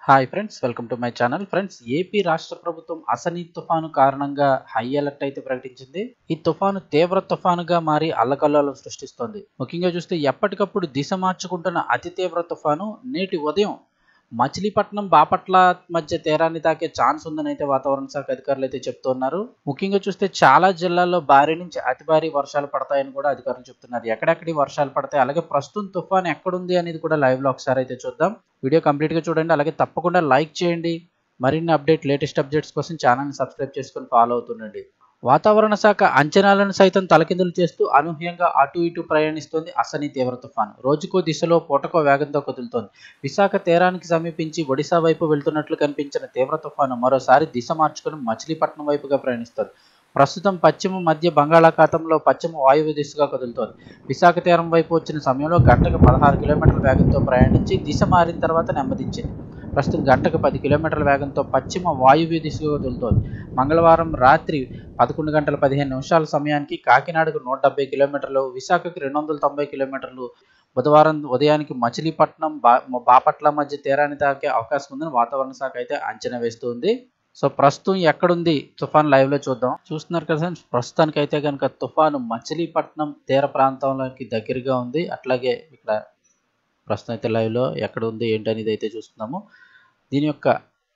hi friends welcome to my channel friends AP రాష్ట్ర ప్రభుత్వం అసని తుఫాను కారణంగా హై అలర్ట్ అయితే ప్రకటించింది ఈ తుఫాను తీవ్ర తుఫానుగా మారి అల్లకల్లోలం సృష్టిస్తోంది ముఖ్యంగా చూస్తే ఎప్పటికప్పుడు దిశ మార్చుకుంటున్న అతి తీవ్ర తుఫాను నేటి ఉదయం మచిలీపట్నం బాపట్ల మధ్య తీరాన్ని తాకే ఛాన్స్ ఉందని అయితే వాతావరణ శాఖ అధికారులు అయితే చెప్తున్నారు ముఖ్యంగా చూస్తే చాలా జిల్లాల్లో భారీ నుంచి అతి భారీ వర్షాలు పడతాయని కూడా అధికారులు చెప్తున్నారు ఎక్కడెక్కడి వర్షాలు పడతాయి అలాగే ప్రస్తుతం తుఫాన్ ఎక్కడుంది అనేది కూడా లైవ్ లో ఒకసారి అయితే చూద్దాం వీడియో కంప్లీట్ గా చూడండి అలాగే తప్పకుండా లైక్ చేయండి మరిన్ని అప్డేట్ లేటెస్ట్ అప్డేట్స్ కోసం ఛానల్ని సబ్స్క్రైబ్ చేసుకొని ఫాలో అవుతుండండి వాతావరణ శాఖ అంచనాలను సైతం తలకిందులు చేస్తూ అనూహ్యంగా అటు ఇటు ప్రయాణిస్తోంది అసని తీవ్ర తుఫాను రోజుకో దిశలో పూటకో వేగంతో కదులుతోంది విశాఖ తీరానికి సమీపించి ఒడిశా వైపు వెళ్తున్నట్లు కనిపించిన తీవ్ర తుఫాను మరోసారి దిశ మార్చుకుని మచిలీపట్నం వైపుగా ప్రయాణిస్తోంది ప్రస్తుతం పశ్చిమ మధ్య బంగాళాఖాతంలో పశ్చిమ వాయువ్య దిశగా కదులుతోంది విశాఖ తీరం వైపు వచ్చిన సమయంలో గంటకు పదహారు కిలోమీటర్ల వేగంతో ప్రయాణించి దిశ మారిన తర్వాత నెమ్మదించింది ప్రస్తుతం గంటకు పది కిలోమీటర్ల వేగంతో పశ్చిమ వాయువ్య దిశగా కదులుతోంది మంగళవారం రాత్రి పదకొండు గంటల పదిహేను నిమిషాల సమయానికి కాకినాడకు నూట డెబ్బై కిలోమీటర్లు విశాఖకు రెండు వందల తొంభై కిలోమీటర్లు బుధవారం ఉదయానికి మచిలీపట్నం బా బాపట్ల మధ్య తీరాన్ని తాకే అవకాశం ఉందని వాతావరణ శాఖ అయితే అంచనా వేస్తుంది సో ప్రస్తుతం ఎక్కడుంది తుఫాన్ లైవ్ లో చూద్దాం చూస్తున్నారు కదా ప్రస్తుతానికి అయితే కనుక తుఫాను మచిలీపట్నం తీర ప్రాంతంలోకి దగ్గరగా ఉంది అట్లాగే ఇక్కడ ప్రస్తుతం అయితే లైవ్ లో ఎక్కడ ఉంది ఏంటి అనేది అయితే చూస్తున్నాము దీని యొక్క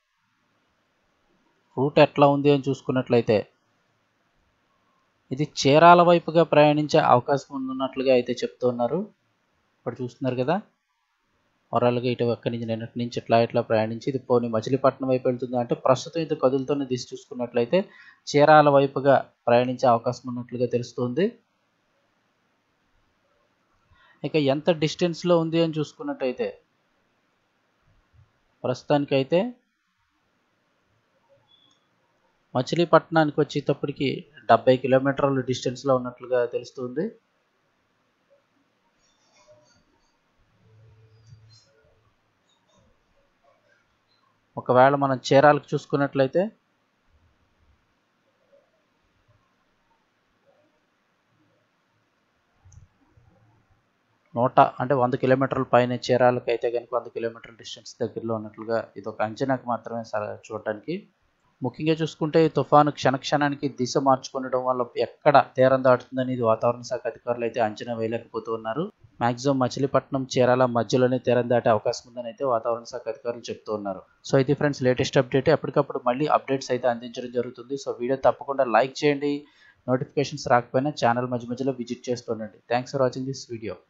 రూట్ ఎట్లా ఉంది అని చూసుకున్నట్లయితే ఇది చీరాల వైపుగా ప్రయాణించే అవకాశం ఉన్నట్లుగా అయితే చెప్తున్నారు ఇప్పుడు చూస్తున్నారు కదా వరాలుగా ఇటు అక్కడి నుంచి నిన్నటి నుంచి ఇట్లా ఇట్లా ప్రయాణించి ఇది పోనీ మచిలీపట్నం వైపు వెళ్తుంది అంటే ప్రస్తుతం ఇది కదులుతున్న దిశ చూసుకున్నట్లయితే చీరాల వైపుగా ప్రయాణించే అవకాశం ఉన్నట్లుగా తెలుస్తుంది ఇక ఎంత డిస్టెన్స్లో ఉంది అని చూసుకున్నట్టయితే ప్రస్తుతానికైతే మచిలీపట్నానికి వచ్చేటప్పటికి డెబ్బై కిలోమీటర్ల డిస్టెన్స్లో ఉన్నట్లుగా తెలుస్తుంది ఒకవేళ మనం చీరాలకు చూసుకున్నట్లయితే నూట అంటే వంద కిలోమీటర్ల పైన చీరాలకు అయితే కనుక వంద కిలోమీటర్ల డిస్టెన్స్ దగ్గరలో ఉన్నట్లుగా ఇది ఒక అంచనాకు మాత్రమే చూడటానికి ముఖ్యంగా చూసుకుంటే ఈ తుఫాను క్షణక్షణానికి దిశ మార్చుకుండడం వల్ల ఎక్కడ తీరం దాటుతుందని ఇది వాతావరణ శాఖ అధికారులు అయితే అంచనా వేయలేకపోతూ ఉన్నారు మాక్సిమం మచిలీపట్నం చీరాల మధ్యలోనే తీరం దాటే అవకాశం ఉందని అయితే వాతావరణ శాఖ అధికారులు చెప్తూ ఉన్నారు సో ఇది ఫ్రెండ్స్ లేటెస్ట్ అప్డేట్ ఎప్పటికప్పుడు మళ్ళీ అప్డేట్స్ అయితే అందించడం జరుగుతుంది సో వీడియో తప్పకుండా లైక్ చేయండి నోటిఫికేషన్స్ రాకపోయినా ఛానల్ మధ్య మధ్యలో విజిట్ చేస్తుండండి thanks for watching this video